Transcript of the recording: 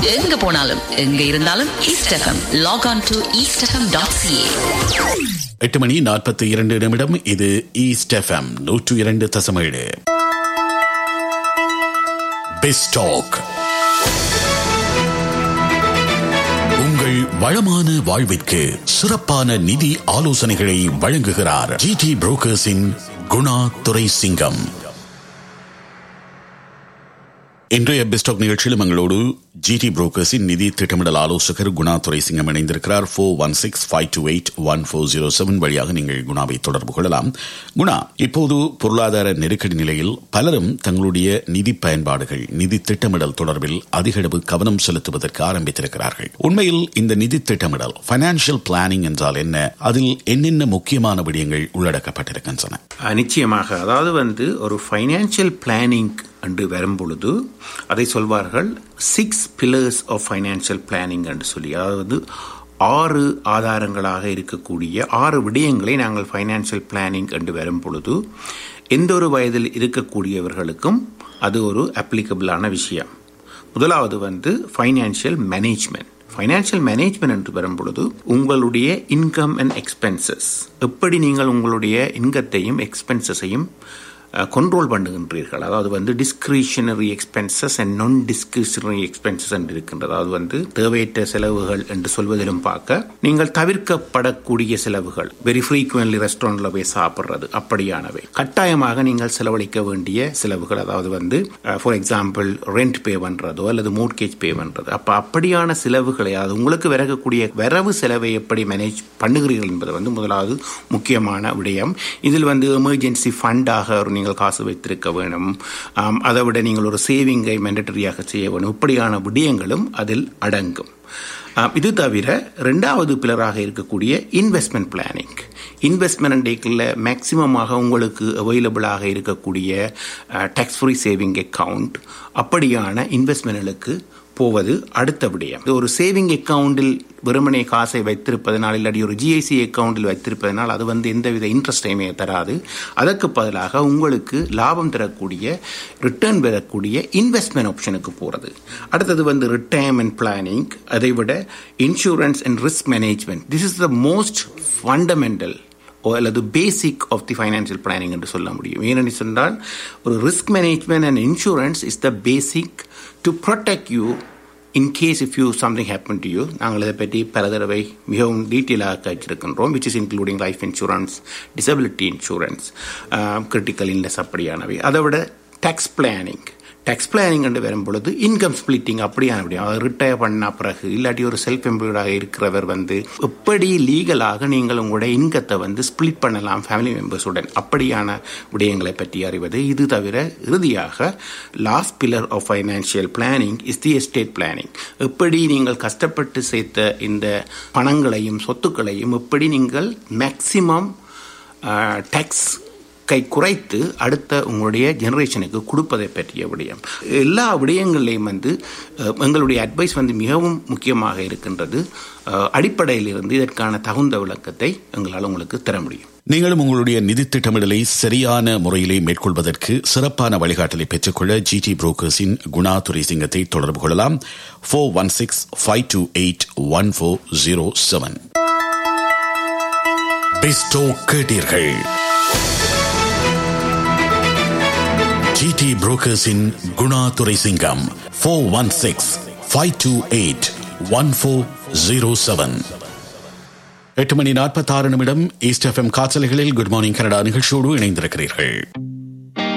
எங்க போனாலும் எங்க இருந்தாலும் east FM log on to east FM dot CA எட்டு மணி நாற்பத்தி இரண்டு நிமிடம் இது ஈஸ்ட் எஃப்எம் நூற்று இரண்டு தசமேழு பெஸ்டாக் உங்கள் வளமான வாழ்விற்கு சிறப்பான நிதி ஆலோசனைகளை வழங்குகிறார் ஜிடி புரோக்கர்ஸின் குணா துரை சிங்கம் இன்றைய பெஸ்டாக் நிகழ்ச்சியில் எங்களோடு ஜிடி புரோக்கர்ஸின் நிதி திட்டமிடல் ஆலோசகர் குணா துரை சிங்கம் இணைந்திருக்கிறார் four one six five two eight one four zero seven வழியாக நீங்கள் குணாவை தொடர்பு கொள்ளலாம் குணா இப்போது பொருளாதார நெருக்கடி நிலையில் பலரும் தங்களுடைய நிதி பயன்பாடுகள் நிதி திட்டமிடல் தொடர்பில் அதிக அளவு கவனம் செலுத்துவதற்கு ஆரம்பித்திருக்கிறார்கள் உண்மையில் இந்த நிதி திட்டமிடல் பைனான்சியல் பிளானிங் என்றால் என்ன அதில் என்னென்ன முக்கியமான விடயங்கள் உள்ளடக்கப்பட்டிருக்கின்றன நிச்சயமாக அதாவது வந்து ஒரு ஃபைனான்சியல் பிளானிங் என்று வரும் பொழுது அதை சொல்வார்கள் six pillars of financial planning என்று சொல்லி அதாவது ஆறு ஆதாரங்களாக இருக்கக்கூடிய ஆறு விடயங்களை நாங்கள் ஃபைனான்சியல் பிளானிங் என்று வரும் பொழுது எந்த ஒரு வயதில் இருக்கக்கூடியவர்களுக்கும் அது ஒரு அப்ளிகபிளான விஷயம் முதலாவது வந்து ஃபைனான்சியல் மேனேஜ்மெண்ட் ஃபைனான்சியல் மேனேஜ்மெண்ட் என்று வரும் பொழுது உங்களுடைய இன்கம் அண்ட் எக்ஸ்பென்சஸ் எப்படி நீங்கள் உங்களுடைய இன்கத்தையும் எக்ஸ்பென்சஸையும் கண்ட்ரோல் பண்ணுகின்றீர்கள் அதாவது வந்து discretionary expenses and non discretionary expenses என்று இருக்கின்றது அதாவது வந்து தேவையற்ற செலவுகள் என்று சொல்வதிலும் பார்க்க நீங்கள் தவிர்க்கப்படக்கூடிய செலவுகள் வெரி ஃப்ரீக்வென்ட்லி ரெஸ்டாரண்ட்ல போய் சாப்பிட்றது அப்படியானவை கட்டாயமாக நீங்கள் செலவழிக்க வேண்டிய செலவுகள் அதாவது வந்து ஃபார் எக்ஸாம்பிள் ரெண்ட் பே பண்றதோ அல்லது மோட்கேஜ் பே பண்றது அப்ப அப்படியான செலவுகளை அதாவது உங்களுக்கு விறகக்கூடிய வரவு செலவை எப்படி மேனேஜ் பண்ணுகிறீர்கள் என்பது வந்து முதலாவது முக்கியமான விடயம் இதில் வந்து எமர்ஜென்சி ஃபண்டாக ஒரு நீங்கள் காசு வைத்திருக்க வேணும் அதை விட நீங்கள் ஒரு சேவிங்கை மெண்டட்டரியாக செய்ய வேணும் இப்படியான விடயங்களும் அதில் அடங்கும் இது தவிர ரெண்டாவது பிலராக இருக்கக்கூடிய இன்வெஸ்ட்மெண்ட் பிளானிங் இன்வெஸ்ட்மெண்ட் டேக்கில் மேக்சிமமாக உங்களுக்கு அவைலபிளாக இருக்கக்கூடிய டேக்ஸ் ஃப்ரீ சேவிங் அக்கவுண்ட் அப்படியான இன்வெஸ்ட்மெண்ட்களுக்கு போவது அடுத்த விடயம் ஒரு சேவிங் அக்கவுண்டில் வெறுமனே காசை வைத்திருப்பதனால் இல்லாட்டி ஒரு ஜிஐசி அக்கவுண்டில் வைத்திருப்பதனால் அது வந்து எந்தவித இன்ட்ரெஸ்டையுமே தராது அதற்கு பதிலாக உங்களுக்கு லாபம் தரக்கூடிய ரிட்டர்ன் பெறக்கூடிய இன்வெஸ்ட்மெண்ட் ஆப்ஷனுக்கு போகிறது அடுத்தது வந்து ரிட்டையர்மெண்ட் பிளானிங் அதை விட insurance and risk management this is the most fundamental அல்லது basic of the financial planning என்று சொல்ல முடியும் ஏனென்று சொன்னால் ஒரு risk management and insurance is the basic to protect you in case if you something happen to you நாங்கள் இதை பற்றி பல தடவை மிகவும் டீட்டெயிலாக கழிச்சிருக்கின்றோம் which is including life insurance disability insurance critical illness அப்படியானவை அதை விட டேக்ஸ் பிளானிங் டேக்ஸ் பிளானிங் என்று வரும் பொழுது இன்கம் ஸ்பிளிட்டிங் அப்படியான முடியும் அவர் ரிட்டையர் பண்ண பிறகு இல்லாட்டி ஒரு செல்ஃப் எம்ப்ளாய்டாக இருக்கிறவர் வந்து எப்படி லீகலாக நீங்கள் உங்களுடைய இன்கத்தை வந்து ஸ்பிளிட் பண்ணலாம் ஃபேமிலி மெம்பர்ஸுடன் அப்படியான விடயங்களை பற்றி அறிவது இது தவிர இறுதியாக last pillar of financial planning is the estate planning எப்படி நீங்கள் கஷ்டப்பட்டு சேர்த்த இந்த பணங்களையும் சொத்துக்களையும் எப்படி நீங்கள் மேக்சிமம் டேக்ஸ் கை குறைத்து அடுத்த உங்களுடைய ஜெனரேஷனுக்கு கொடுப்பதை பற்றிய விடயம் எல்லா விடயங்கள்லையும் வந்து எங்களுடைய அட்வைஸ் வந்து மிகவும் முக்கியமாக இருக்கின்றது அடிப்படையில் இருந்து இதற்கான தகுந்த விளக்கத்தை எங்களால் உங்களுக்கு தர முடியும் நீங்களும் உங்களுடைய நிதி திட்டமிடலை சரியான முறையிலே மேற்கொள்வதற்கு சிறப்பான வழிகாட்டலை பெற்றுக்கொள்ள ஜிடி புரோக்கர்ஸின் குணா துரை சிங்கத்தை தொடர்பு கொள்ளலாம் four one six five two eight one four zero seven பெஸ்டோ கேட்டீர்கள் ஜிடி புரோக்கர்ஸின் Guna Durai Singam four one six five two eight one four zero seven எட்டு மணி நாற்பத்தாறு நிமிடம் ஈஸ்ட் எஃப்எம் காய்ச்சல்களில் குட் மார்னிங் கனடா நிகழ்ச்சியோடு இணைந்திருக்கிறீர்கள்